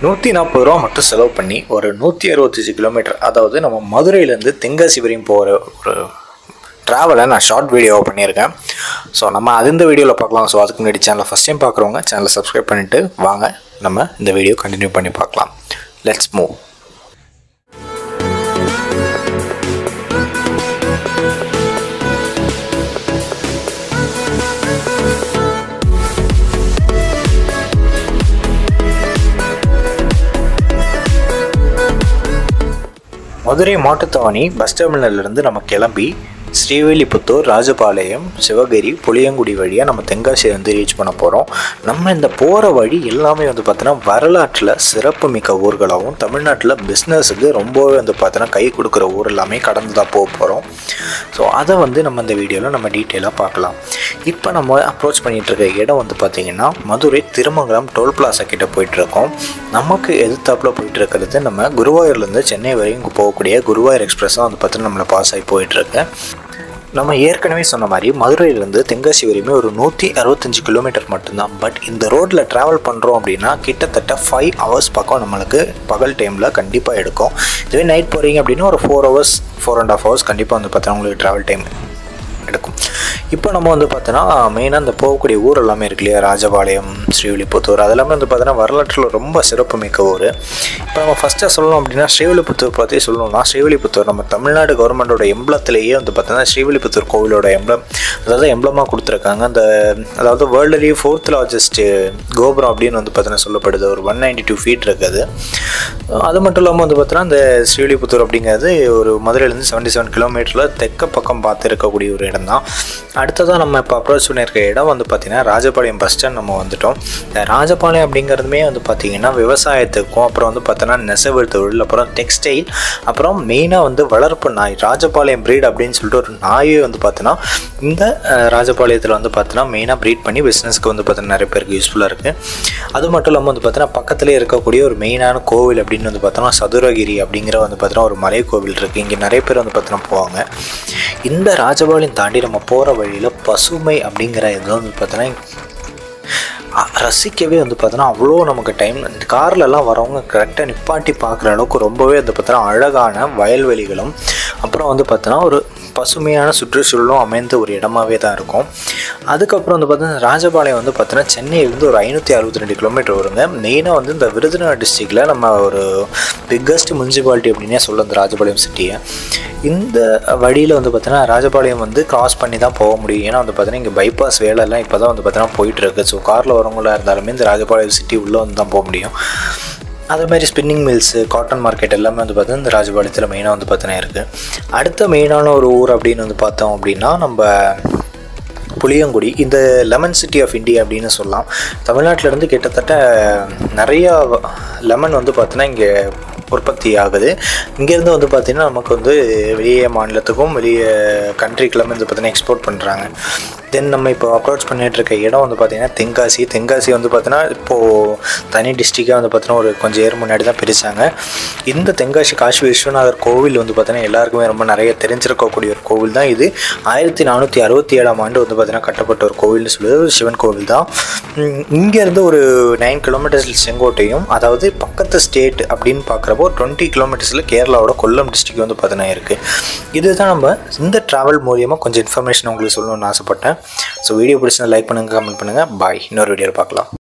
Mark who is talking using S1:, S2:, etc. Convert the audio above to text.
S1: நூற்றி நாற்பது ரூபா மட்டும் செலவு பண்ணி ஒரு நூற்றி அறுபத்தஞ்சு கிலோமீட்டர் அதாவது நம்ம மதுரையிலேருந்து தென்காசி வரையும் போகிற ஒரு ட்ராவலை நான் ஷார்ட் வீடியோவாக பண்ணியிருக்கேன் ஸோ நம்ம அது இந்த வீடியோவில் பார்க்கலாம் ஸோ அதுக்கு முன்னாடி சேனலை ஃபஸ்ட் டைம் பார்க்குறவங்க சேனலை சப்ஸ்கிரைப் பண்ணிவிட்டு வாங்க நம்ம இந்த வீடியோ கண்டினியூ பண்ணி பார்க்கலாம் let's move Madurai Mattuthavani bus டெர்மினல்லேருந்து நம்ம கிளம்பி ஸ்ரீவில்லிபுத்தூர் ராஜபாளையம் சிவகிரி புளியங்குடி வழியாக நம்ம தென்காசி வந்து ரீச் பண்ண போகிறோம் நம்ம இந்த போகிற வழி எல்லாமே வந்து பார்த்தோன்னா வரலாற்றில் சிறப்பு மிக்க ஊர்களாகவும் தமிழ்நாட்டில் பிஸ்னஸுக்கு ரொம்பவே வந்து பார்த்தோன்னா கை கொடுக்குற ஊர் எல்லாமே கடந்து தான் போக போகிறோம் ஸோ அதை வந்து நம்ம இந்த வீடியோவில் நம்ம டீட்டெயிலாக பார்க்கலாம் இப்போ நம்ம அப்ரோச் பண்ணிகிட்டு இருக்க இடம் வந்து பார்த்திங்கன்னா மதுரை திருமங்கலம் டோல் பிளாசா கிட்ட போயிட்டுருக்கோம் நமக்கு எதிர்த்தாப்பில் போயிட்டு இருக்கிறது நம்ம குருவாயூர்லேருந்து சென்னை வரையும் போகக்கூடிய குருவாயூர் எக்ஸ்பிரஸ் தான் வந்து பார்த்தீங்கன்னா நம்மளை பாஸ் ஆகி போயிட்டுருக்கு நம்ம ஏற்கனவே சொன்ன மாதிரி மதுரையிலேருந்து தென்காசி வரையுமே ஒரு நூற்றி அறுபத்தஞ்சு கிலோமீட்டர் மட்டும்தான் பட் இந்த ரோட்டில் ட்ராவல் பண்ணுறோம் அப்படின்னா கிட்டத்தட்ட ஃபைவ் ஹவர்ஸ் பக்கம் நம்மளுக்கு பகல் டைமில் கண்டிப்பாக எடுக்கும் இதுவே நைட் போகிறீங்க அப்படின்னா ஒரு four hours four and half hours கண்டிப்பாக வந்து பார்த்தா உங்களுக்கு ட்ராவல் டைம் எடுக்கும் இப்போ நம்ம வந்து பார்த்தோன்னா மெயினாக இந்த போகக்கூடிய ஊர் எல்லாமே இருக்கு இல்லையா ராஜபாளையம் ஸ்ரீவில்லிபுத்தூர் அதெல்லாமே வந்து பார்த்தோன்னா வரலாற்றில் ரொம்ப சிறப்புமிக்க ஊர் இப்போ நம்ம ஃபஸ்ட்டாக சொல்லணும் அப்படின்னா ஸ்ரீவில்லிபுத்தூர் பற்றி சொல்லணும்னா ஸ்ரீவில்லிபுத்தூர் நம்ம தமிழ்நாடு கவர்மெண்டோட எம்பளத்திலேயே வந்து பார்த்தோன்னா ஸ்ரீவில்லிபுத்தூர் கோவிலோட எம்பளம் அதாவது எம்பளமாக கொடுத்துருக்காங்க அந்த அதாவது வேர்ல்டுலேயே ஃபோர்த் லார்ஜஸ்ட் கோபுரம் அப்படின்னு வந்து பார்த்தோன்னா சொல்லப்படுது ஒரு ஒன் நைன்டி டூ ஃபீட் இருக்குது அது மட்டும் இல்லாமல் வந்து பார்த்தோன்னா இந்த ஸ்ரீவில்லிபுத்தூர் அப்படிங்கிறது ஒரு மதுரையிலேருந்து செவன்ட்டி செவன் கிலோமீட்டரில் தெற்க பக்கம் பார்த்து இருக்கக்கூடிய ஒரு இடம் தான் அடுத்ததாக நம்ம இப்போ அப்ரோச் பண்ணியிருக்க இடம் வந்து பார்த்திங்கன்னா ராஜபாளையம் பஸ் ஸ்டாண்ட் நம்ம வந்துட்டோம் இந்த ராஜபாளையம் அப்படிங்கிறதுமே வந்து பார்த்திங்கன்னா விவசாயத்துக்கும் அப்புறம் வந்து பார்த்தோன்னா நெசவு தொழில் அப்புறம் டெக்ஸ்டைல் அப்புறம் மெயினாக வந்து வளர்ப்பு நாய் ராஜபாளையம் ப்ரீட் அப்படின்னு சொல்லிட்டு ஒரு நாயே வந்து பார்த்தோன்னா இந்த ராஜபாளையத்தில் வந்து பார்த்தோன்னா மெயினாக ப்ரீட் பண்ணி பிஸ்னஸ்க்கு வந்து பார்த்தோன்னா நிறைய பேருக்கு யூஸ்ஃபுல்லாக இருக்குது அது மட்டும் இல்லாமல் வந்து பார்த்தோன்னா பக்கத்துலேயே இருக்கக்கூடிய ஒரு மெயினான கோவில் அப்படின்னு வந்து பார்த்தோன்னா சதுரகிரி அப்படிங்கிற வந்து பார்த்தோன்னா ஒரு மலை கோவில் இருக்குது இங்கே நிறைய பேர் வந்து பார்த்தோன்னா போவாங்க இந்த ராஜபாளையம் தாண்டி நம்ம போகிற வழியில் பசுமை அப்படிங்கிற இது வந்து பார்த்தோன்னா ரசிக்கவே வந்து பார்த்தோன்னா அவ்வளோ நமக்கு டைம் இந்த கார்லலாம் வரவங்க கரெக்டாக நிப்பாட்டி பார்க்குற அளவுக்கு ரொம்பவே வந்து பார்த்தோன்னா அழகான வயல்வெளிகளும் அப்புறம் வந்து பார்த்தோன்னா ஒரு பசுமையான சுற்றுச்சூழலும் அமைந்த ஒரு இடமாவே தான் இருக்கும் அதுக்கப்புறம் வந்து பார்த்தீங்கன்னா ராஜபாளையம் வந்து பார்த்தோன்னா சென்னையிலேருந்து ஒரு ஐநூற்றி அறுபத்தி ரெண்டு கிலோமீட்டர் வருங்க மெயினாக வந்து இந்த விருதுநகர் டிஸ்ட்ரிக்டில் நம்ம ஒரு பிக்கஸ்ட் முனிசிபாலிட்டி அப்படின்னே சொல்ல இந்த ராஜபாளையம் சிட்டியை இந்த வழியில் வந்து பார்த்தீங்கன்னா ராஜபாளையம் வந்து கிராஸ் பண்ணி தான் போக முடியும் ஏன்னா வந்து பார்த்தீங்கன்னா இங்கே பைபாஸ் வேலைலாம் இப்போ தான் வந்து பார்த்தீங்கன்னா போயிட்டுருக்கு ஸோ காரில் வரவங்களா இருந்தாலுமே இந்த ராஜபாளையம் சிட்டி உள்ளே வந்து தான் போக முடியும் அதே மாதிரி ஸ்பின்னிங் மில்ஸு காட்டன் மார்க்கெட் எல்லாமே வந்து பார்த்தீங்கன்னா இந்த ராஜபாளையத்தில் மெயினாக வந்து பார்த்தீங்கன்னா இருக்குது அடுத்த மெயினான ஒரு ஊர் அப்படின்னு வந்து பார்த்தோம் அப்படின்னா நம்ம புளியங்குடி இந்த லெமன் சிட்டி ஆஃப் இந்தியா அப்படின்னு சொல்லலாம் தமிழ்நாட்டிலேருந்து கிட்டத்தட்ட நிறையா லெமன் வந்து பார்த்தீங்கன்னா இங்கே உற்பத்தி ஆகுது இங்கேருந்து வந்து பார்த்திங்கன்னா நமக்கு வந்து வெளியே மாநிலத்துக்கும் வெளியே கண்ட்ரிக்கெல்லாமே வந்து பார்த்திங்கன்னா எக்ஸ்போர்ட் பண்ணுறாங்க தென் நம்ம இப்போ அப்ரோச் பண்ணிகிட்டு இருக்க இடம் வந்து பார்த்திங்கன்னா தென்காசி தென்காசி வந்து பார்த்தீங்கன்னா இப்போது தனி டிஸ்ட்ரிக்டாக வந்து பார்த்தீங்கன்னா ஒரு கொஞ்சம் ஏர் முன்னாடி தான் பிரித்தாங்க இந்த தென்காசி காசி விஸ்வநாதர் கோவில் வந்து பார்த்தீங்கன்னா எல்லாருக்குமே ரொம்ப நிறைய தெரிஞ்சிருக்கக்கூடிய ஒரு கோவில் தான் இது ஆயிரத்தி நானூற்றி அறுபத்தி ஏழாம் ஆண்டு வந்து பார்த்தீங்கன்னா கட்டப்பட்ட ஒரு கோவில்னு சொல்லுது ஒரு சிவன் கோவில் தான் இங்கேருந்து ஒரு நைன் கிலோமீட்டர்ஸ் செங்கோட்டையும் அதாவது பக்கத்து ஸ்டேட் அப்படின்னு பார்க்குறப்போ டுவெண்ட்டி கிலோமீட்டர்ஸில் கேரளாவோட கொல்லம் டிஸ்ட்ரிக் வந்து பார்த்தீங்கன்னா இருக்குது இதுதான் நம்ம இந்த ட்ராவல் மூலியமாக கொஞ்சம் இன்ஃபர்மேஷன் உங்களுக்கு சொல்லணும்னு ஆசைப்பட்டேன் ஸோ வீடியோ பிடிச்சா லைக் பண்ணுங்கள் கமெண்ட் பண்ணுங்கள் பாய் இன்னொரு வீடியோவில் பார்க்கலாம்